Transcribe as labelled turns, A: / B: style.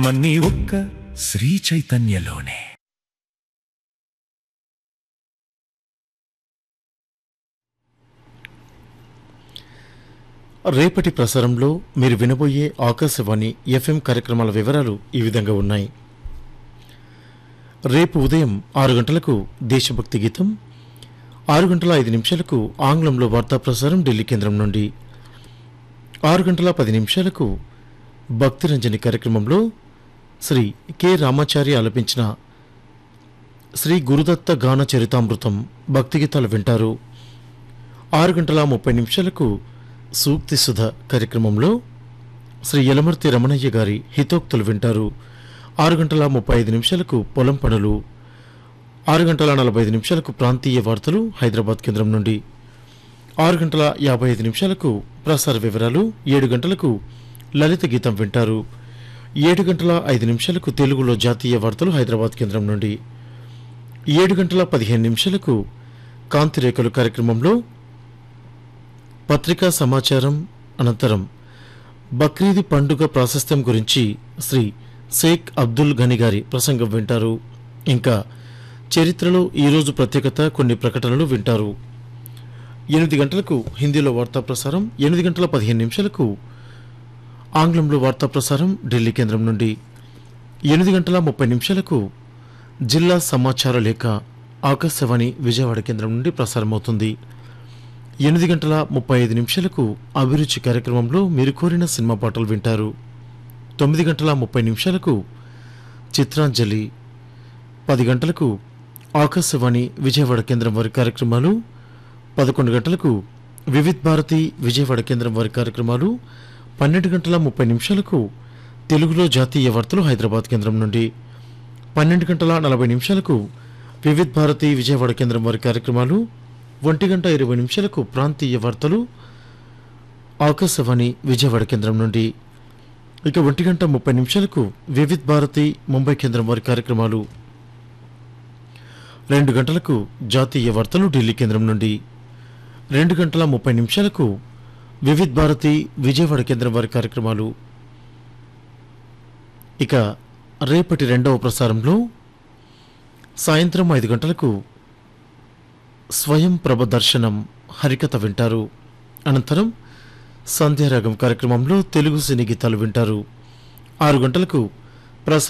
A: మన్ని ఒక్క శ్రీ చైతన్యలోనే
B: రేపటి ప్రసారంలో మీరు వినబోయే ఆకాశవాణి ఎఫ్ఎం కార్యక్రమాల వివరాలు ఈ విధంగా ఉన్నాయి రేపు ఉదయం ఆరు గంటలకు దేశభక్తి గీతం ఆరు గంటల ఐదు నిమిషాలకు ఆంగ్లంలో వార్తా ప్రసారం ఢిల్లీ కేంద్రం నుండి ఆరు గంటల పది నిమిషాలకు భక్తిరంజని కార్యక్రమంలో శ్రీ కె రామాచారి ఆలపించిన శ్రీ గురుదత్త గాన చరితామృతం భక్తి గీతాలు వింటారు ఆరు గంటల ముప్పై నిమిషాలకు సూక్తి సుధ కార్యక్రమంలో శ్రీ యలమర్తి రమణయ్య గారి హితోక్తులు వింటారు ఆరు గంటల ముప్పై ఐదు నిమిషాలకు పొలం పనులు ఆరు గంటల నలభై ఐదు నిమిషాలకు ప్రాంతీయ వార్తలు హైదరాబాద్ కేంద్రం నుండి ఆరు గంటల యాభై ఐదు నిమిషాలకు ప్రసార వివరాలు ఏడు గంటలకు లలిత గీతం వింటారు ఏడు గంటల ఐదు నిమిషాలకు తెలుగులో జాతీయ వార్తలు హైదరాబాద్ కేంద్రం నుండి ఏడు గంటల పదిహేను నిమిషాలకు కాంతిరేఖలు కార్యక్రమంలో పత్రికా సమాచారం అనంతరం బక్రీద్ పండుగ ప్రాశస్త్యం గురించి శ్రీ షేక్ అబ్దుల్ గని గారి ప్రసంగం వింటారు ఇంకా చరిత్రలో ఈరోజు ప్రత్యేకత కొన్ని ప్రకటనలు వింటారు ఎనిమిది గంటలకు హిందీలో వార్తా ప్రసారం ఎనిమిది గంటల పదిహేను నిమిషాలకు ఆంగ్లంలో వార్తా ప్రసారం ఢిల్లీ కేంద్రం నుండి ఎనిమిది గంటల ముప్పై నిమిషాలకు జిల్లా సమాచార లేఖ ఆకాశవాణి విజయవాడ కేంద్రం నుండి ప్రసారమవుతుంది ఎనిమిది గంటల ముప్పై ఐదు నిమిషాలకు అభిరుచి కార్యక్రమంలో మీరు కోరిన సినిమా పాటలు వింటారు తొమ్మిది గంటల ముప్పై నిమిషాలకు చిత్రాంజలి పది గంటలకు ఆకాశవాణి విజయవాడ కేంద్రం వారి కార్యక్రమాలు పదకొండు గంటలకు వివిధ్ భారతి విజయవాడ కేంద్రం వారి కార్యక్రమాలు పన్నెండు గంటల ముప్పై నిమిషాలకు తెలుగులో జాతీయ వార్తలు హైదరాబాద్ కేంద్రం నుండి పన్నెండు గంటల నలభై నిమిషాలకు వివిధ్ భారతి విజయవాడ కేంద్రం వారి కార్యక్రమాలు ఒంటి గంట ఇరవై నిమిషాలకు ప్రాంతీయ వార్తలు ఆకాశవాణి విజయవాడ కేంద్రం నుండి ఇక ఒంటి గంట ముప్పై నిమిషాలకు వివిధ్ భారతి ముంబై కేంద్రం వారి కార్యక్రమాలు రెండు గంటలకు జాతీయ వార్తలు ఢిల్లీ కేంద్రం నుండి రెండు గంటల ముప్పై నిమిషాలకు వివిధ్ భారతి విజయవాడ కేంద్రం వారి కార్యక్రమాలు ఇక రేపటి రెండవ ప్రసారంలో సాయంత్రం ఐదు గంటలకు స్వయం ప్రభ దర్శనం హరికథ వింటారు అనంతరం సంధ్యారాగం కార్యక్రమంలో తెలుగు సినీ గీతాలు వింటారు ఆరు గంటలకు ప్రసా